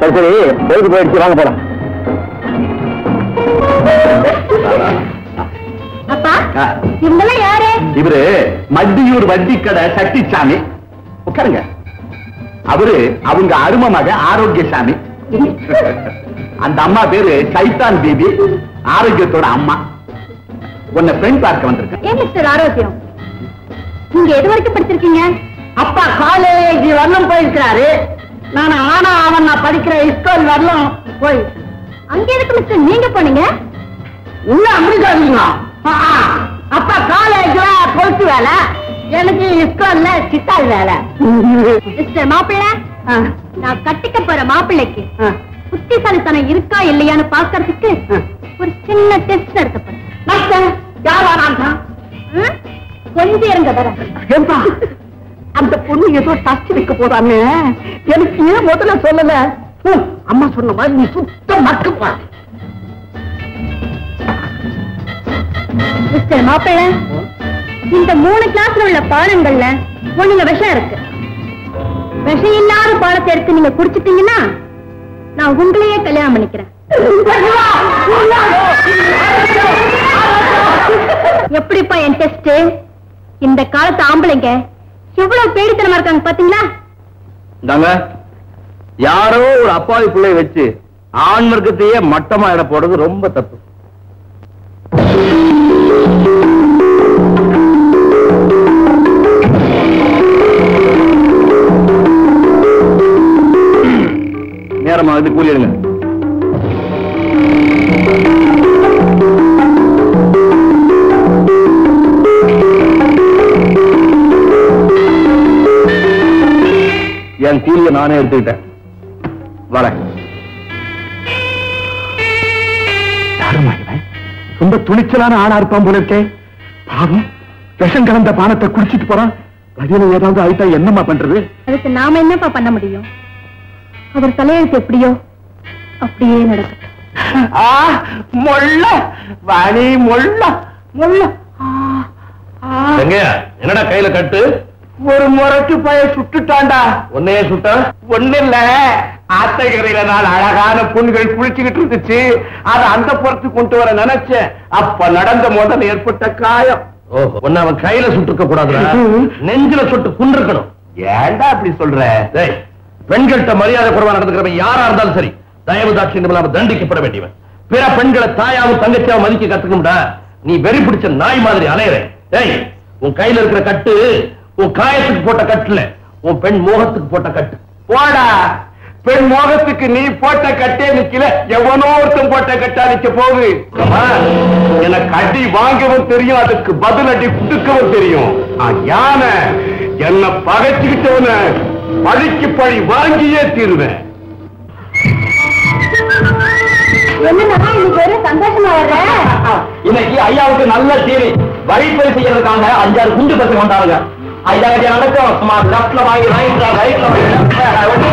சரி சரி பொழுது போயிடுச்சு வாங்க போலாம் அப்பா ஆ. இவங்கெல்லாம் யாரு இவரு மத்தியூர் வட்டி கடை சட்டிச்சாமி உட்காருங்க அவரு அவங்க அரும மக ஆரோக்கியசாமி அந்த அம்மா பேரு சைத்தான் பிபி ஆரோக்கியத்தோட அம்மா உன்னை ஃப்ரெண்ட் பார்க்க வந்திருக்கேன் ஏன் மிஸ்டர் ஆரோக்கியம் நீங்க எது வரைக்கும் படிச்சிருக்கீங்க அப்பா காலேஜ் வரலும் போயிருக்கிறாரு நான் ஆனா அவன் நான் படிக்கிற ஸ்கூல் வரலும் போய் அங்க எதுக்கு மிஸ்டர் நீங்க போனீங்க உள்ள அப்படி சொல்லுங்க அப்பா காலேஜ்ல பொறுத்து வேலை எனக்கு ஸ்கூல்ல சித்தாள் வேலை மிஸ்டர் மாப்பிள்ளை ஆ, நான் கட்டிக்க போற மாப்பிள்ளைக்கு ஆ. புத்திசாலித்தனம் இருக்கா இல்லையான்னு பாக்கறதுக்கு ஆ. ஒரு சின்ன டெஸ்ட் நடத்தப்படும் டாக்டர், யார் வரான்டா? கொஞ்சம் இருங்க வர ஏம்பா, அந்த பொண்ணு ஏதோ டச் வைக்க போறான்னு எனக்கு ஏன் முதல்ல சொல்லல ஹம், அம்மா சொன்ன மாதிரி நீ சுத்த மக்குப்பா மிஸ்டர் மாப்பிள்ளை இந்த மூணு கிளாஸ்ல உள்ள பாடங்கள்ல ஒண்ணுங்க விஷம் இருக்கு விஷம் இல்லாத பாடத்தை எடுத்து நீங்க குடிச்சிட்டீங்கன்னா நான் உங்களையே கல்யாணம் பண்ணிக்கிறேன் எப்படிப்பா என் டெஸ்ட் இந்த காலத்து ஆம்பளைங்க எவ்வளவு பேடித்தனமா இருக்காங்க பாத்தீங்களா இந்தாங்க யாரோ ஒரு அப்பாவி பிள்ளைய வச்சு ஆண் வர்க்கத்தையே மட்டமா இட போடுறது ரொம்ப தப்பு நேரமா வந்து கூலி எடுங்க என் கூலிய நானே எடுத்துக்கிட்டேன் வரேன் யாருமா இவன் ரொம்ப துணிச்சலான ஆளா இருப்பான் போல இருக்கே பாவம் விஷம் கலந்த பானத்தை குடிச்சிட்டு போறான் வழியில ஏதாவது ஆயிட்டா என்னம்மா பண்றது அதுக்கு நாம என்னப்பா பண்ண முடியும் அவர் தலையெழுத்து எப்படியோ அப்படியே நடக்கட்டும் ஆ மொள்ள வாணி மொள்ள மொள்ள என்னடா கையில கட்டு ஒரு முறைக்கு பய சுட்டுட்டான்டா ஒன்னே சுட்ட ஒண்ணு இல்ல ஆத்தகரையில நான் அழகான பொண்ணுகள் குளிச்சுக்கிட்டு இருந்துச்சு அத அந்த புறத்துக்கு கொண்டு வர நினைச்சேன் அப்ப நடந்த முதல் ஏற்பட்ட காயம் ஓஹோ ஒன்னு அவன் கையில சுட்டுக்க கூடாதுடா நெஞ்சில சுட்டு குண்டிருக்கணும் ஏன்டா அப்படி சொல்ற டேய் பெண்கள்கிட்ட மரியாதை குறைவா நடந்துக்கிறவன் யாரா இருந்தாலும் சரி தயவு தாட்சியம் இல்லாம தண்டிக்கப்பட வேண்டியவன் பிற பெண்களை தாயாவும் தங்கச்சியாவும் மதிக்க கத்துக்கணும்டா நீ வெறி பிடிச்ச நாய் மாதிரி அலையற டேய் உன் கையில இருக்கிற கட்டு உன் காயத்துக்கு போட்ட கட்டுல உன் பெண் மோகத்துக்கு போட்ட கட்டு போடா பெண் மோகத்துக்கு நீ போட்ட கட்டே நிக்கல எவனோ ஒருத்தன் போட்ட கட்டா நிக்க போகுது அம்மா, எனக்கு அடி வாங்கவும் தெரியும் அதுக்கு பதில் அடி கொடுக்கவும் தெரியும் ஆ, யானை என்ன பகைச்சுக்கிட்டவன பழிக்கு பழி வாங்கியே தீருவேன் என்னன்னா இன்னைக்கு ஒரு சந்தோஷமா வர்ற இன்னைக்கு ஐயாவுக்கு நல்ல தீனி வழிப்பறி செய்யறதுக்காக அஞ்சாறு குண்டு பசங்க வந்தாங்க ஐயா கட்டியா நடக்கும் சும்மா லெப்ட்ல வாங்கி ரைட்ல ரைட்ல வாங்கி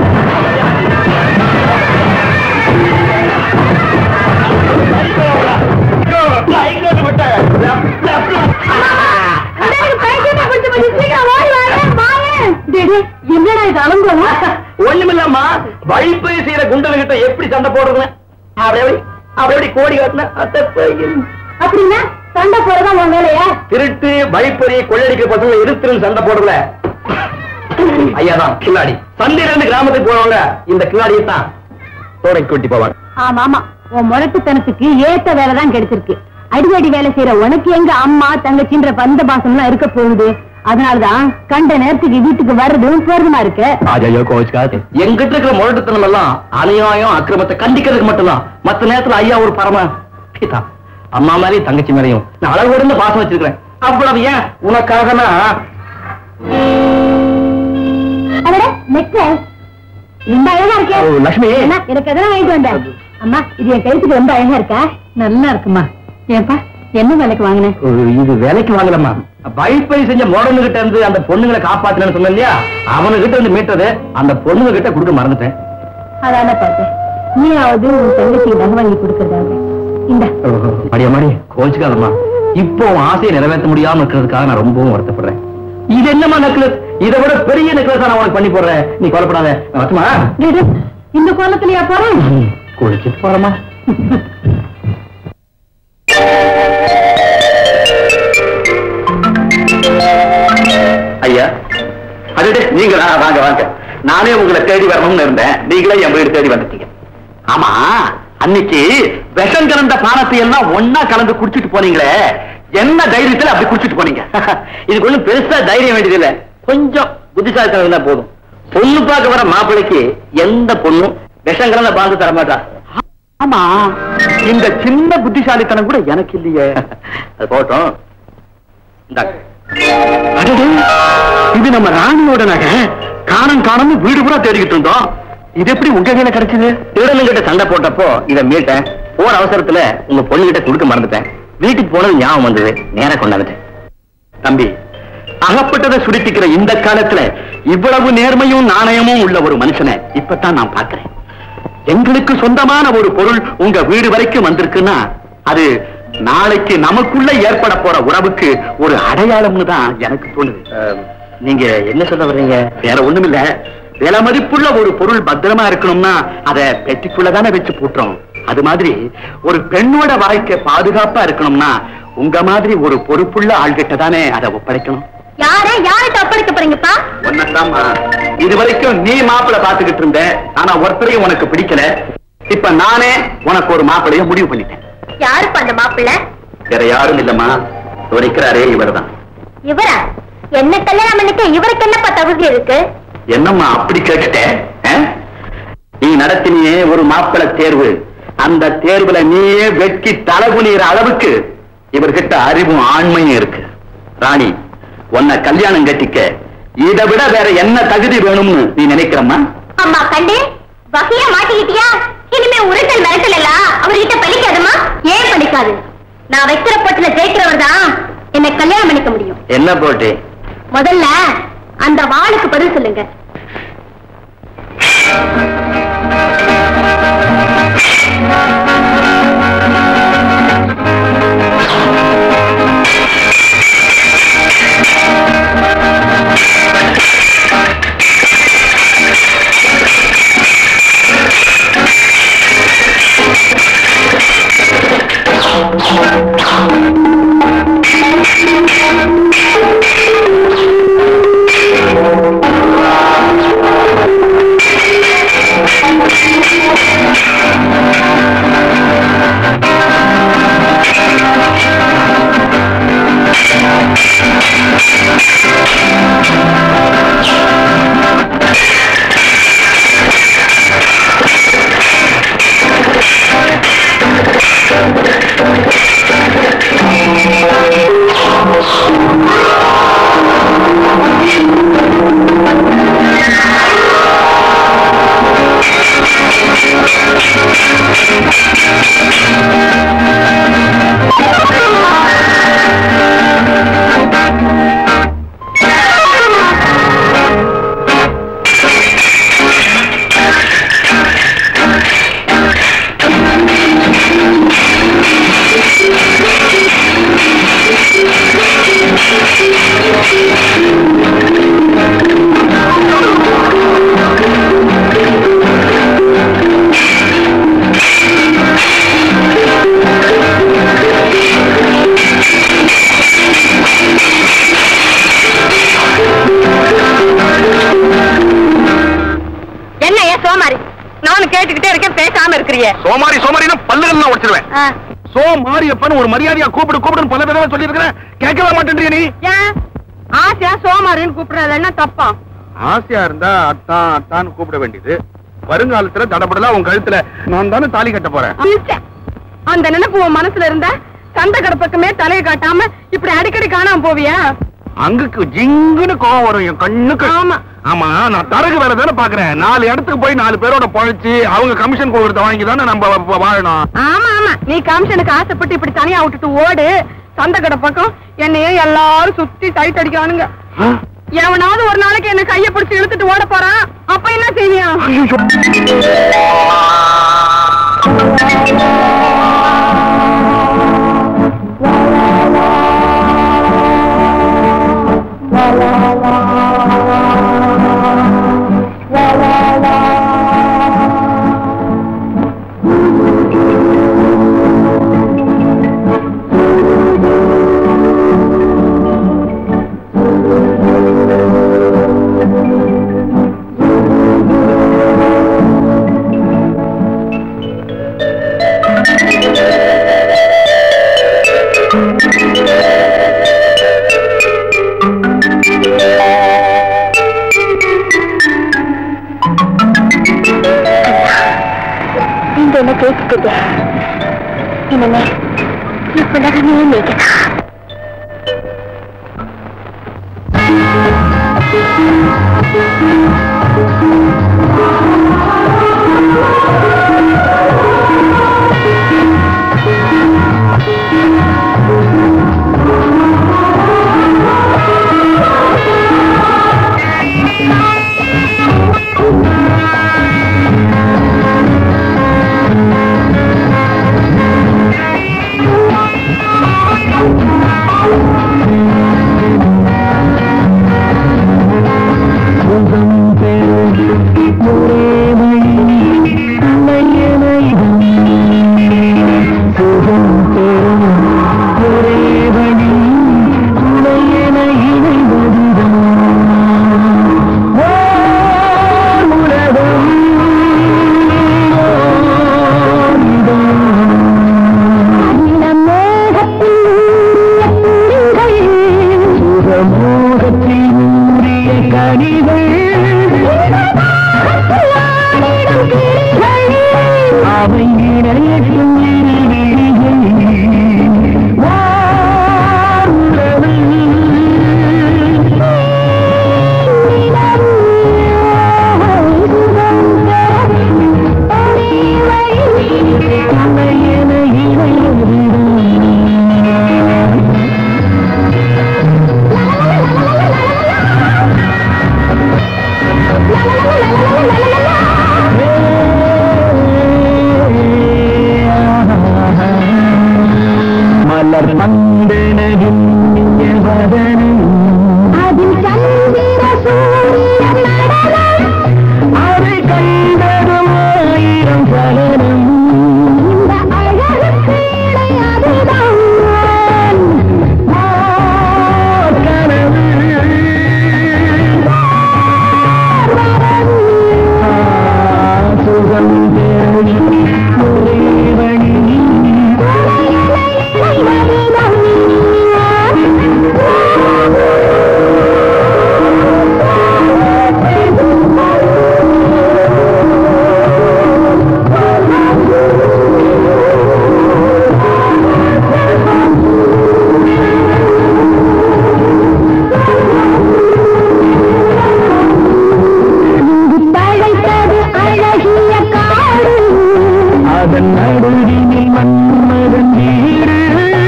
என்னடா இது அலங்கோலம் ஒண்ணுமில்லம்மா வழிப்பறி செய்யற குண்டனுகிட்ட எப்படி சண்டை போடுறதுன்னு அப்படி எப்படி அப்படி எப்படி கோடி காட்டின அத்தை பையன். அப்படின்னா சண்டை போறதா உன் வேலையா திருட்டு வழிப்பறி கொள்ளடிக்கிற பசங்க எதிர்த்து சண்டை போடுறல ஐயாதான் கில்லாடி சந்தையில இருந்து கிராமத்துக்கு போறவங்க இந்த கில்லாடியை தான் தோடை கூட்டி போவாங்க ஆமா ஆமா உன் முரட்டுத்தனத்துக்கு ஏத்த வேலை தான் கிடைச்சிருக்கு அடிதடி வேலை செய்யற உனக்கு எங்க அம்மா தங்கச்சின்ற பந்த பாசம்லாம் இருக்க போகுது அதனாலதான் கண்ட நேரத்துக்கு வீட்டுக்கு வர்றதும் போறதுமா இருக்கு ஆஜாயோ கோவிச்சுக்காது எங்கிட்ட இருக்கிற முரட்டுத்தனம் எல்லாம் அநியாயம் அக்கிரமத்தை கண்டிக்கிறதுக்கு மட்டும்தான் மத்த நேரத்துல ஐயா ஒரு பரம பிதா. அம்மா மாதிரி தங்கச்சி மேலையும் நான் அளவு இருந்து பாசம் வச்சிருக்கிறேன் அவ்வளவு ஏன் உனக்காக நான் அதோட நெக்லஸ் ரொம்ப அழகா இருக்கே ஓ, லட்சுமி. என்ன, எனக்கு எதனா வாங்கிட்டு வந்தேன் அம்மா இது என் கழுத்துக்கு ரொம்ப அழகா இருக்கா நல்லா இருக்குமா ஏன்பா என்ன வேலைக்கு வாங்கினேன் இது வேலைக்கு வாங்கலம்மா வைப்பை செஞ்ச மோடனு கிட்ட இருந்து அந்த பொண்ணுங்களை காப்பாத்தலன்னு சொன்னேன் இல்லையா அவனு கிட்ட இருந்து மீட்டது அந்த பொண்ணுங்க கிட்ட கொடுக்க மறந்துட்டேன் அதான பார்த்தேன் நீயாவது உன் தங்கச்சிக்கு நகை வாங்கி கொடுக்கறதாக இந்த அடியா மாடி கோச்சுக்காதம்மா இப்போ உன் ஆசையை நிறைவேற்ற முடியாம இருக்கிறதுக்காக நான் ரொம்பவும் வருத்தப்படுறேன் இது என்னமா நெக்லஸ் இதை விட பெரிய நெக்லஸ் நான் உனக்கு பண்ணி போடுறேன் நீ கொலைப்படாத வரட்டுமா? இந்த கோலத்திலயா போறேன் குளிச்சிட்டு போறமா ஐயா அதுடே நீங்களா வாங்க வாங்க நானே உங்களை தேடி வரணும்னு இருந்தேன் நீங்களே என் வீடு தேடி வந்துட்டீங்க ஆமா அன்னைக்கு விஷம் கலந்த பானத்தை எல்லாம் ஒன்னா கலந்து குடிச்சிட்டு போனீங்களே என்ன தைரியத்துல அப்படி குடிச்சிட்டு போனீங்க இதுக்கு ஒண்ணும் பெருசா தைரியம் வேண்டியதில்லை கொஞ்சம் புத்திசாலித்தனம் இருந்தா போதும் பொண்ணு பார்க்க வர மாப்பிள்ளைக்கு எந்த பொண்ணும் விஷம் கலந்த பாந்து தர மாட்டா ஆமா இந்த சின்ன புத்திசாலித்தனம் கூட எனக்கு இல்லையே அது போட்டோம் இந்தாங்க. அடடே, இது நம்ம ராணியோட நகை காணம் காணம் வீடு பூரா தேடிக்கிட்டு இருந்தோம் இது எப்படி உங்க கையில கிடைச்சது திருடனுங்கிட்ட சண்டை போட்டப்போ இதை மீட்டேன் போற அவசரத்துல உங்க பொண்ணுகிட்ட கொடுக்க மறந்துட்டேன் வீட்டுக்கு போனது ஞாபகம் வந்தது நேரா கொண்டாந்துட்டேன் தம்பி அகப்பட்டதை சுருட்டிக்கிற இந்த காலத்துல இவ்வளவு நேர்மையும் நாணயமும் உள்ள ஒரு மனுஷனை இப்பதான் நான் பார்க்கிறேன் எங்களுக்கு சொந்தமான ஒரு பொருள் உங்க வீடு வரைக்கும் வந்திருக்குன்னா அது நாளைக்கு நமக்குள்ள ஏற்பட போற உறவுக்கு ஒரு அடையாளம்னு தான் எனக்கு தோணுது நீங்க என்ன சொல்ல வர்றீங்க வேற ஒண்ணுமில்ல விலை மதிப்புள்ள ஒரு பொருள் பத்திரமா இருக்கணும்னா அத பெட்டிக்குள்ளதானே வச்சு பூட்டுறோம் அது மாதிரி ஒரு பெண்ணோட வாழ்க்கை பாதுகாப்பா இருக்கணும்னா உங்க மாதிரி ஒரு பொறுப்புள்ள ஆள்கிட்ட தானே அதை ஒப்படைக்கணும் யார யார்கிட்ட ஒப்படைக்க போறீங்கப்பா ஒன்னதாம்மா இது வரைக்கும் நீ மாப்பிளை பாத்துக்கிட்டு இருந்த ஆனா ஒருத்தரையும் உனக்கு பிடிக்கல இப்ப நானே உனக்கு ஒரு மாப்பிளைய முடிவு பண்ணிட்டேன் யாருப்பா அந்த மாப்பிள்ள வேற யாரும் இல்லம்மா இவர் இருக்கிறாரே இவர்தான் இவரா என்ன கல்யாணம் பண்ணிக்க இவருக்கு என்னப்பா தகுதி இருக்கு என்னம்மா அப்படி கேட்டுட்ட ஆ? நீ நடத்தினியே ஒரு மாப்பிளை தேர்வு அந்த தேர்வுல நீயே வெட்கி தலகுனிகிற அளவுக்கு இவர்கிட்ட அறிவும் ஆண்மையும் இருக்கு ராணி உன்னை கல்யாணம் கட்டிக்க இதை விட வேற என்ன தகுதி வேணும்னு நீ நினைக்கிறம்மா அம்மா கண்டு வகையா மாட்டிக்கிட்டியா இனிமே உருட்டல் மிரட்டல் எல்லாம் அவர்கிட்ட பலிக்காதுமா ஏன் பலிக்காது நான் வைக்கிற போட்டுல ஜெயிக்கிறவர் தான் என்னை கல்யாணம் பண்ணிக்க முடியும் என்ன போட்டு முதல்ல அந்த வாளுக்கு பதில் சொல்லுங்க என்ன ஏன் சோமாரி நானும் கேட்டுக்கிட்டே இருக்கேன் பேசாம இருக்கிறியே சோமாரி சோமாரினா பல்லுகள்லாம் உடைச்சிருவேன் சோ மாரியப்பன் ஒரு மரியாதையா கூப்பிடு கூப்பிடுன்னு பல பேரும் சொல்லி இருக்கிறேன் கேட்கவே மாட்டேன்றீ நீ ஏன் ஆசையா சோமாரின்னு கூப்பிடுறது என்ன தப்பா ஆசையா இருந்தா அத்தான் அத்தான்னு கூப்பிட வேண்டியது வருங்காலத்துல தடபடலாம் உன் கழுத்துல நான் தானே தாலி கட்ட போறேன் ச்சே. அந்த நினைப்பு உன் மனசுல இருந்தா சண்டை கடை பக்கமே தலையை காட்டாம இப்படி அடிக்கடி காணாம போவியா அங்குக்கு ஜிங்குன்னு கோவம் வரும் என் கண்ணுக்கு ஆமா. ஆமா நான் தரகு வேலை தானே பாக்குறேன் நாலு இடத்துக்கு போய் நாலு பேரோட பழச்சு அவங்க கமிஷன் கொடுக்கறத வாங்கி தானே நம்ம வ- வாழணும் ஆமா ஆமா நீ கமிஷனுக்கு ஆசைப்பட்டு இப்படி தனியா விட்டுட்டு ஓடு சந்தை கடை பக்கம் என்னையும் எல்லாரும் சுத்தி சைட் அடிக்கிறானுங்க எவனாவது ஒரு நாளைக்கு என்ன கைய பிடிச்சு இழுத்துட்டு ஓட போறான் அப்ப என்ன செய்யும் வந்து என்ன கேட்டுக்கிட்டு இனிமே என் உலகமே நீங்க மலர் பந்தனவின் அதில் சந்திர சூரியன் நடனம் அதை கண்டதும் ஆயிரம் சலனம் இந்த அழகுக்கு இணை அதுதான் கனவு சுகம் ஒரே வழி தழைத்தது அழகிய காடு அதன் நடுவினில் மன்மதன் வீடு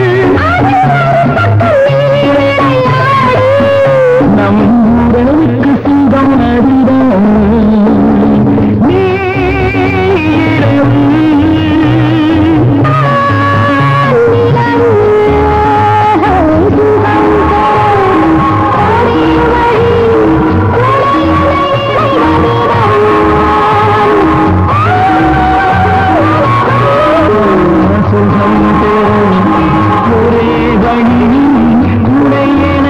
நம் உறவுக்கு சுகம் அதுதான் நீரிடம் சுகம் பெறும் ஒரே வழி உடையென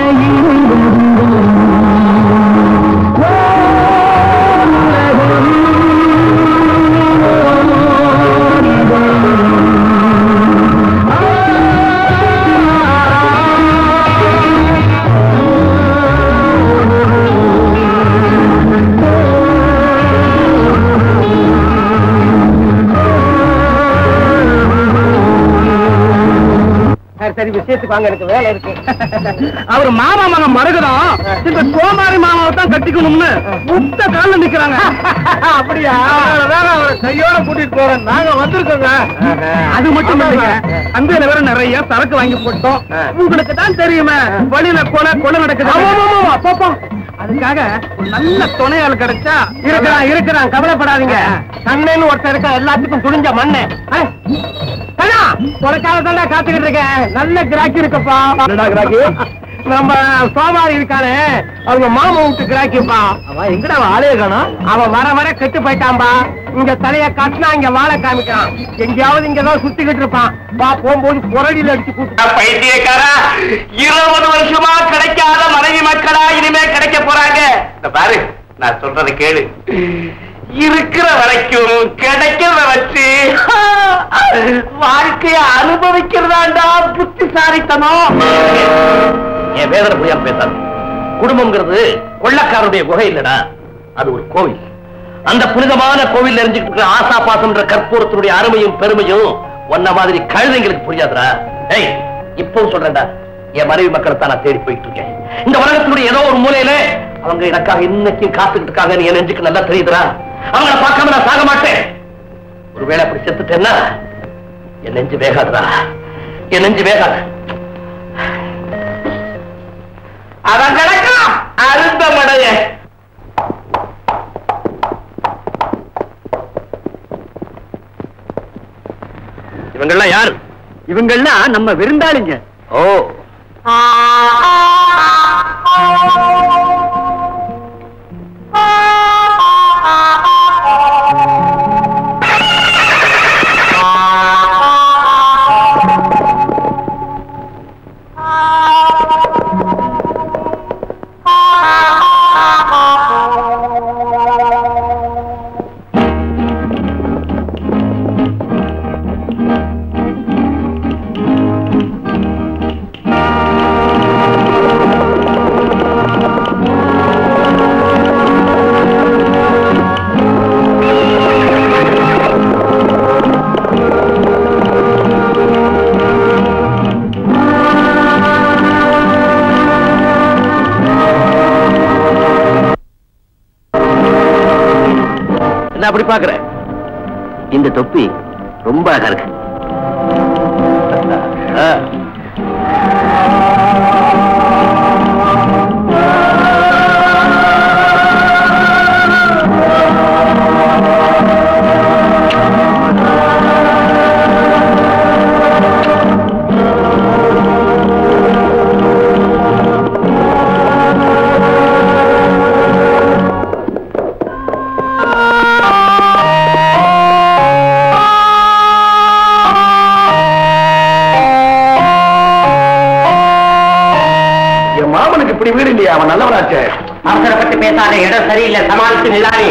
சரி சரி விஷயத்துக்கு வாங்க எனக்கு வேலை இருக்கு அவர் மாமா மகன் மருகதான் இந்த சோமாரி மாமாவை தான் கட்டிக்கணும்னு முத்த கால்ல நிக்கிறாங்க அப்படியா வேற அவரை கையோட கூட்டிட்டு போறேன் நாங்க வந்திருக்கோங்க அது மட்டும் இல்லைங்க அங்கல வேற நிறைய சரக்கு வாங்கி போட்டோம் உங்களுக்கு தான் தெரியுமே வழியில கொலை கொலை நடக்குது அப்பப்போ அதுக்காக ஒரு நல்ல துணையாள் கிடைச்சா இருக்கிறான் இருக்கிறான் கவலைப்படாதீங்க கண்ணேன்னு ஒருத்தர் இருக்கா எல்லாத்துக்கும் துணிஞ்ச மண்ணு கண்ணா உனக்காக தான் காத்துக்கிட்டு இருக்கேன் நல்ல கிராக்கி இருக்கப்பா என்னடா கிராக்கி? நம்ம சோமாரி இருக்கானே அவங்க மாமா விட்டு கிராக்கிப்பா அவன் எங்கடா அவன் ஆளே காணும் அவன் வர வர கெட்டு போயிட்டான்பா இங்க தலைய காட்டினா இங்க வாழை காமிக்கிறான் எங்கேயாவது இங்கதான் சுத்திக்கிட்டு இருப்பான் வா போகும்போது புரடியில அடிச்சு கூட்டு பைத்தியக்காரா இருபது வருஷமா கிடைக்காத மனைவி மக்களா இனிமே கிடைக்க போறாங்க இந்த பாரு நான் சொல்றதை கேளு இருக்கிற வரைக்கும் கிடைக்கிறத வச்சு வாழ்க்கைய அனுபவிக்கிறதாண்டா புத்திசாலித்தனம் என் வேதனை புரியாம பேசாது குடும்பம்ங்கிறது கொள்ளக்காரருடைய குகை இல்லடா அது ஒரு கோவில் அந்த புனிதமான கோவில் எரிஞ்சுக்கிட்டு இருக்கிற ஆசா பாசம்ன்ற கற்பூரத்தினுடைய அருமையும் பெருமையும் ஒன்ன மாதிரி கழுதைங்களுக்கு புரியாதுடா ஏய் இப்பவும் சொல்றேன்டா என் மனைவி மக்களை தான் நான் தேடி போயிட்டு இருக்கேன் இந்த உலகத்தினுடைய ஏதோ ஒரு மூலையில அவங்க எனக்காக இன்னைக்கும் காத்துக்கிட்டு இருக்காங்க என் நெஞ்சுக்கு நல்லா தெரியுதுடா அவங்கள பார்க்காம நான் சாக மாட்டேன் ஒருவேளை அப்படி செத்துட்டேன்னா என் நெஞ்சு வேகாதுடா என் நெஞ்சு வேகாது அவன் கிடக்கான் அருந்த மடைய இவங்கெல்லாம் யாரு இவங்கெல்லாம் நம்ம விருந்தாளிங்க ஓ என்ன அப்படி பாக்குற இந்த தொப்பி ரொம்ப அழகா இருக்கு ஆ. என் மாமனுக்கு இப்படி வீடு இல்லையா அவன் நல்லவனாச்சே அவசரப்பட்டு பேசாத இடம் சரியில்லை சமாளித்து நில்லானே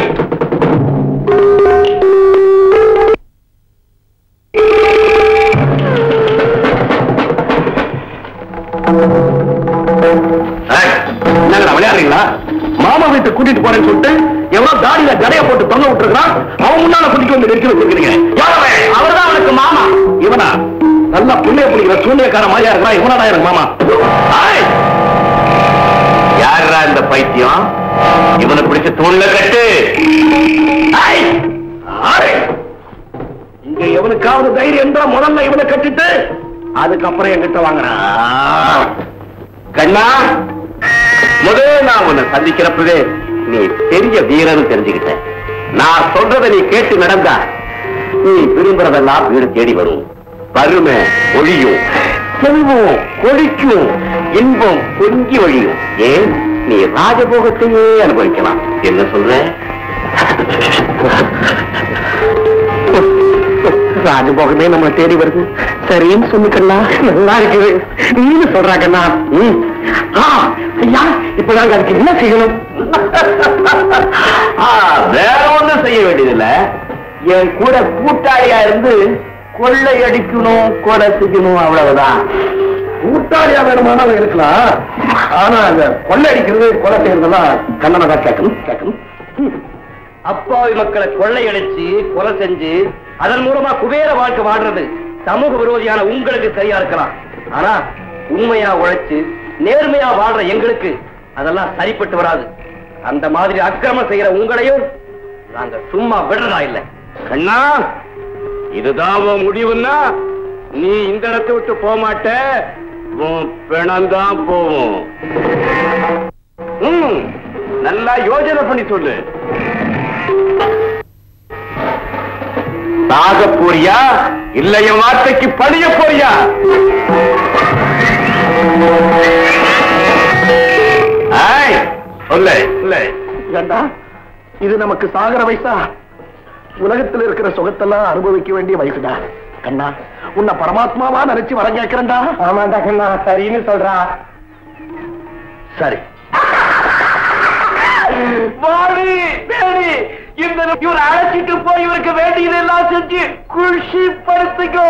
ஏய், என்னங்கடா விளையாடுறீங்களா மாமா வீட்டை கூட்டிட்டு போறேன்னு சொல்லிட்டு எவ்வளவு தாடியில ஜடைய போட்டு தொங்க விட்டுருக்கான் அவன் முன்னால குடிக்க வந்து நிறுத்தி வச்சிருக்கீங்க அவர்தான் அவனுக்கு மாமா இவனா நல்லா புள்ளைய பிடிக்கிற சூழ்நிலைக்கார மாதிரியா இருக்கிறான் இவனடா எனக்கு மாமா யாரா இந்த பைத்தியம் இவனை பிடிச்ச தூண்ல கட்டு ஏய், ஆளு. இங்க எவனுக்காவது தைரியம் இருந்தா முதல்ல இவனை கட்டிட்டு அதுக்கப்புறம் என்கிட்ட வாங்குறான் கண்ணா முதல்ல நான் உன்னை சந்திக்கிறப்பவே நீ பெரிய வீரன் தெரிஞ்சுக்கிட்ட நான் சொல்றதை நீ கேட்டு நடந்தா நீ விரும்புறதெல்லாம் வீடு தேடி வரும் வறுமை ஒழியும் செல்வம் கொழிக்கும் இன்பம் பொங்கி ஒழியும் ஏன் நீ ராஜபோகத்தையே அனுபவிக்கலாம் என்ன சொல்ற ராஜபோகமே நம்ம தேடி வருது சரின்னு சொல்லிக்கண்ணா நல்லா இருக்குது நீங்க சொல்றாங்கண்ணா ம். ஆ, ஐயா இப்பதான் அதுக்கு என்ன செய்யணும் ஆ, வேற ஒண்ணும் செய்ய வேண்டியதில்ல என் கூட கூட்டாளியா இருந்து கொள்ளை அடிக்கணும் கொலை செய்யணும் அவ்வளவுதான் கூட்டாளியா வேணுமானாலும் இருக்கலாம் ஆனா அந்த கொள்ளை அடிக்கிறது கொலை செய்யறதெல்லாம் கண்ணனை தான் கேட்கணும் கேட்கணும் அப்பாவி மக்களை கொள்ளையடிச்சு கொலை செஞ்சு அதன் மூலமா குபேர வாழ்க்கை வாழ்றது சமூக விரோதியான உங்களுக்கு சரியா இருக்கலாம் ஆனா உண்மையா உழைச்சு நேர்மையா வாழ்ற எங்களுக்கு அதெல்லாம் சரிப்பட்டு வராது அந்த மாதிரி அக்கிரமம் செய்யற உங்களையும் நாங்க சும்மா விடுறதா இல்ல கண்ணா இதுதான் உன் முடிவுன்னா நீ இந்த இடத்தை விட்டு போக மாட்ட உன் பிணம்தான் போகும் ம், நல்லா யோசனை பண்ணி சொல்லு சாக போறியா இல்ல என் வார்த்தைக்கு பணிய போறியா ஏய், சொல்லு சொல்லு ஏண்டா இது நமக்கு சாகர வயசா உலகத்துல இருக்கிற சுகத்தெல்லாம் அனுபவிக்க வேண்டிய வயசுடா கண்ணா உன்னை பரமாத்மாவா நினைச்சு வர கேட்கிறேன்டா ஆமாண்டா கண்ணா சரின்னு சொல்றா சரி வாடி தேடி இந்த இவர் அழைச்சிட்டு போய் இவருக்கு வேண்டியதெல்லாம் செஞ்சு குஷி படுத்துக்கோ